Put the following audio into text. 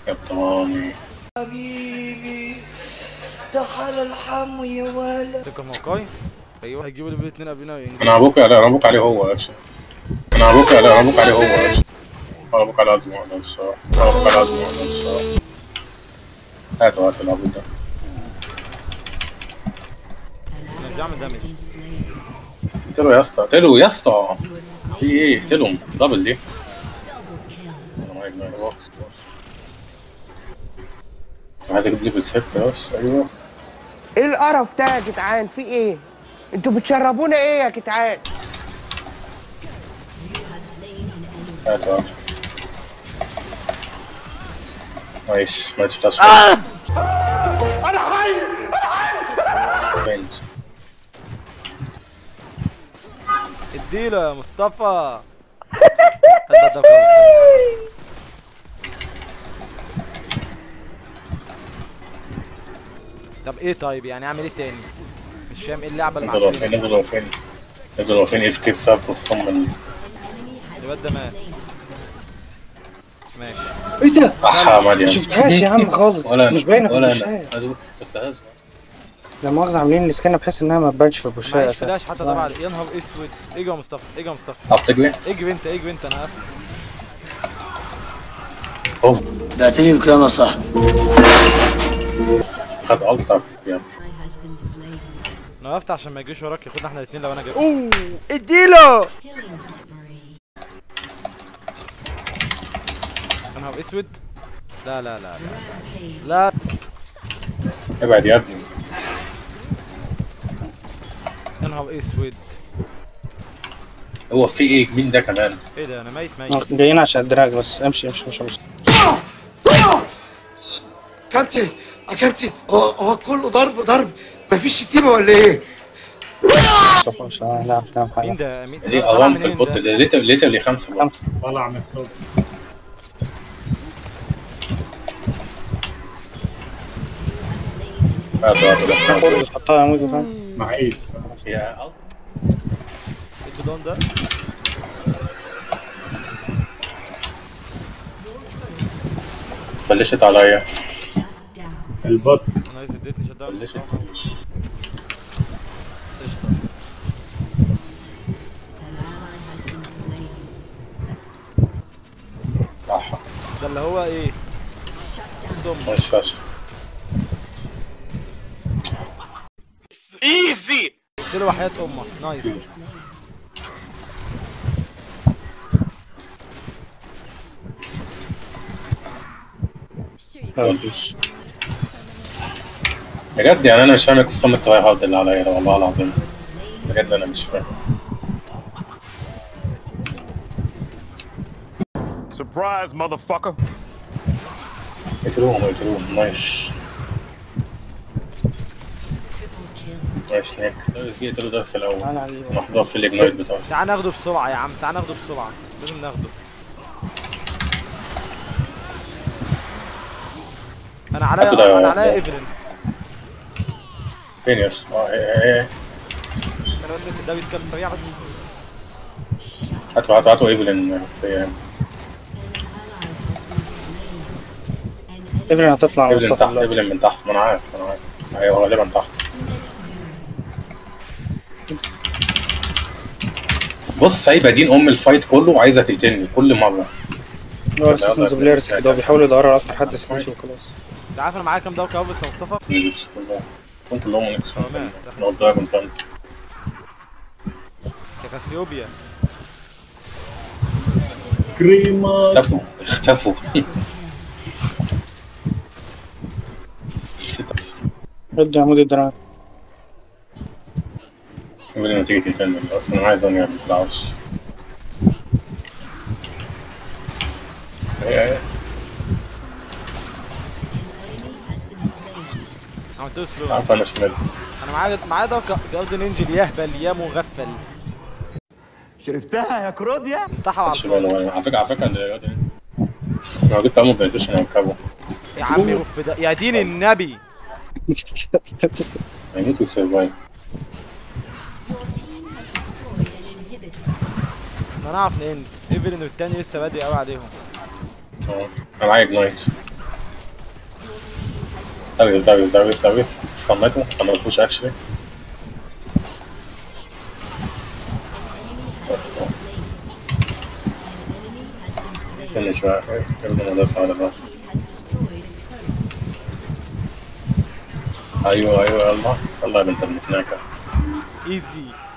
يا طماني حبيبي تعال الحم يا ولد تركب موقعي ايوه هيجيبوا لي الاثنين قبلنا وينجلوا انا هبوك لا انا هبوك عليه هو يا باشا انا هبوك لا انا هبوك عليه هو يا باشا انا هبوك على قد ما اقدر الصراحه انا هبوك على قد ما اقدر الصراحه هاتوا هاتوا العبود ده انا مش بعمل دامج اقتلوا يا اسطى اقتلوا يا اسطى في ايه اقتلهم دبل دي أنا معاك بقى، بوكس، بوكس. عايز اجيب ليفل 6 بس ايوه ايه القرف ده يا جدعان في ايه انتوا بتشربونا ايه يا جدعان هاتوا هاتوا نايس ماتش تاسك انا حي انا حي اديله يا مصطفى هات بقى الدبكة يا مصطفى. طب ايه طيب يعني اعمل ايه تاني مش فاهم ايه اللعبه اللي نزلوا فين معفنة. نزلوا فين نزلوا فين اف كي بسبب الصم ال- الواد ده مات ماشي ايه ده؟ احا ما ماليا شفتهاش يا عم خالص ولا مش باينه في ولا البوشايه انا أدوك شفتهاش لا مؤاخذة عاملين السكانة بحيث انها ما تبانش في البوشايه معيش فلاش اساسا حتى طبعا يا نهار اسود اجي يا مصطفى اجي يا مصطفى عرفت تجري؟ اجري انت اجري انت انا قافل اوه بعتني بكام يا صاحبي خد التر يا انا وقفت عشان ما يجيش وراك ياخدنا احنا الاثنين لو انا جاي اوه اديله يا نهار اسود لا لا لا لا لا ابعد يا ابني يا نهار اسود هو في ايه مين ده كمان؟ ايه ده انا ميت ميت جايين عشان الدراج بس امشي امشي امشي امشي كابتن يا كابتن هو هو كله ضرب ضرب مفيش شتيمه ولا ايه؟ مصطفى مش لا مش فاهم مين حاجة ده مين ليه طلع اوام منين في البوت ده؟ ده ليه ليه ليه خمسه بقى؟ طلع من الكوب هاتوا هاتوا هاتوا. تحطها يا مودي فاهم معيش يا الجدون ده بلشت عليا البط انا عايز اديتني شت داون بلشت قشطة. صح ده اللي هو ايه ضم مش فاشل قلت له وحياة امك نايس مفيش. بجد يعني انا مش فاهم القسم التراي هارد اللي عليا ده والله العظيم بجد انا مش فاهم Surprise, motherfucker. اقتلوهم اقتلوهم نايس نايس نيك اقتلوا ده في الاول تعالى عليه محضر في الاجنايت بتاعه تعال ناخده بسرعة يا عم تعال ناخده بسرعة لازم ناخده انا هاتوا ده عليا يا انا ولد. عليا ايفلين فين يا اسطى؟ اه ايه ايه ايه انا قلت ده بيتكلم سريع بس هاتوا هاتوا هاتوا ايفلين في ايفرين هتطلع على ايفلين مصطفى تحت دلوقتي. ايفلين من تحت ما انا عارف انا عارف ايوه غالبا تحت بص سايبه دين ام الفايت كله وعايزه تقتلني كل مره هو السيزونز بلايرز كده هو بيحاولوا يدوروا على اكتر حد سماشي وخلاص انت عارف انا معايا كام دوكة اهو بس يا مصطفى هم كلهم نكس هو مات نو دراجون فان كاسيوبيا كريمة اختفوا اختفوا ستة رد يا مودي الدراج قبل ما تيجي تقتلني دلوقتي انا عايز اني ما تلعبش ايه ايه عملت له سلو عارف انا شمال انا معايا معايا دوكة جاردن انجل يهبل يا مغفل شربتها يا كروديا انتحوا على شمال الفاضي وانا على فكره على فكره اللي لو جبت امو بنتيشن هركبه يا عم يرف ده يا دين النبي I need to survive احنا نعرف نند ايفلين والتاني لسه بادئ قوي عليهم اه انا معايا اجنايت زاوية زاوية زاوية زاوية استنيته استنيتوش اكشلي كل شوية يبدو ما دفع على ده ايوه ايوه يلا يلا يا بنت المكناكة ايزي